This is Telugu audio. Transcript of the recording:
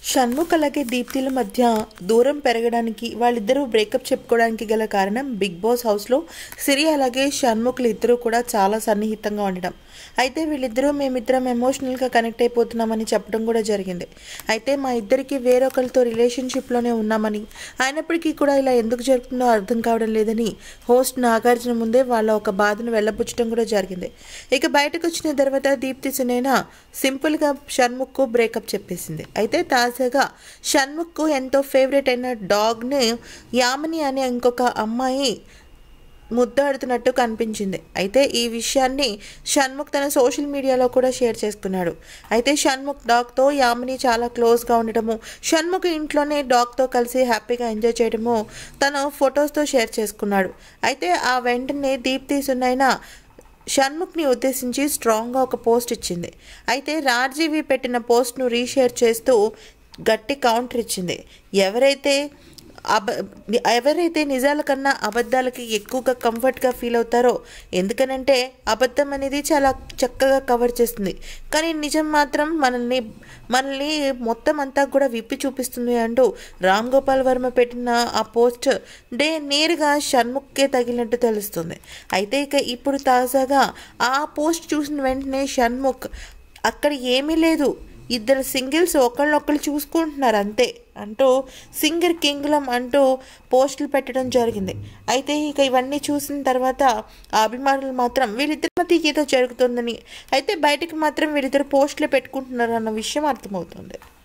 షణ్ముఖ్ అలాగే దీప్తిల మధ్య దూరం పెరగడానికి వాళ్ళిద్దరూ బ్రేకప్ చెప్పుకోవడానికి గల కారణం బిగ్ బాస్ హౌస్లో సిరి అలాగే షణ్ముఖ్లు ఇద్దరూ కూడా చాలా సన్నిహితంగా ఉండడం అయితే వీళ్ళిద్దరూ మేమిద్దరం ఎమోషనల్గా కనెక్ట్ అయిపోతున్నామని చెప్పడం కూడా జరిగింది అయితే మా ఇద్దరికి వేరొకరితో రిలేషన్షిప్లోనే ఉన్నామని అయినప్పటికీ కూడా ఇలా ఎందుకు జరుగుతుందో అర్థం కావడం లేదని హోస్ట్ నాగార్జున ముందే వాళ్ళ ఒక బాధను వెళ్ళబుచ్చడం కూడా జరిగింది ఇక బయటకు వచ్చిన తర్వాత దీప్తి సునేనా సింపుల్గా షణ్ముఖ్కు బ్రేకప్ చెప్పేసింది అయితే తాజాగా షణ్ముఖ్కు ఎంతో ఫేవరెట్ అయిన డాగ్ని యామిని అనే ఇంకొక అమ్మాయి ముద్దాడుతున్నట్టు కనిపించింది అయితే ఈ విషయాన్ని షణ్ముఖ్ తన సోషల్ మీడియాలో కూడా షేర్ చేసుకున్నాడు అయితే షణ్ముఖ్ డాగ్తో యామిని చాలా క్లోజ్గా ఉండటము షణ్ముఖ్ ఇంట్లోనే డాగ్తో కలిసి హ్యాపీగా ఎంజాయ్ చేయడము తను ఫొటోస్తో షేర్ చేసుకున్నాడు అయితే ఆ వెంటనే దీప్తి సున్నైన షణ్ముఖ్ని ఉద్దేశించి స్ట్రాంగ్గా ఒక పోస్ట్ ఇచ్చింది అయితే రాజీవి పెట్టిన పోస్ట్ను రీషేర్ చేస్తూ గట్టి కౌంటర్ ఇచ్చింది ఎవరైతే అబ ఎవరైతే నిజాల కన్నా అబద్ధాలకి ఎక్కువగా కంఫర్ట్గా ఫీల్ అవుతారో ఎందుకనంటే అబద్ధం అనేది చాలా చక్కగా కవర్ చేస్తుంది కానీ నిజం మాత్రం మనల్ని మనల్ని మొత్తం అంతా కూడా విప్పి చూపిస్తుంది అంటూ రామ్ గోపాల్ వర్మ పెట్టిన ఆ పోస్ట్ డే నేరుగా షణ్ముఖ్కే తగిలినట్టు తెలుస్తుంది అయితే ఇక ఇప్పుడు తాజాగా ఆ పోస్ట్ చూసిన వెంటనే షణ్ముఖ్ అక్కడ ఏమీ లేదు ఇద్దరు సింగిల్స్ ఒకళ్ళొకళ్ళు చూసుకుంటున్నారు అంతే అంటూ సింగర్ కింగ్లం అంటూ పోస్టులు పెట్టడం జరిగింది అయితే ఇక ఇవన్నీ చూసిన తర్వాత ఆ అభిమానులు మాత్రం వీళ్ళిద్దరి మధ్య ఏదో జరుగుతుందని అయితే బయటకు మాత్రం వీళ్ళిద్దరు పోస్టులు పెట్టుకుంటున్నారు అన్న విషయం అర్థమవుతుంది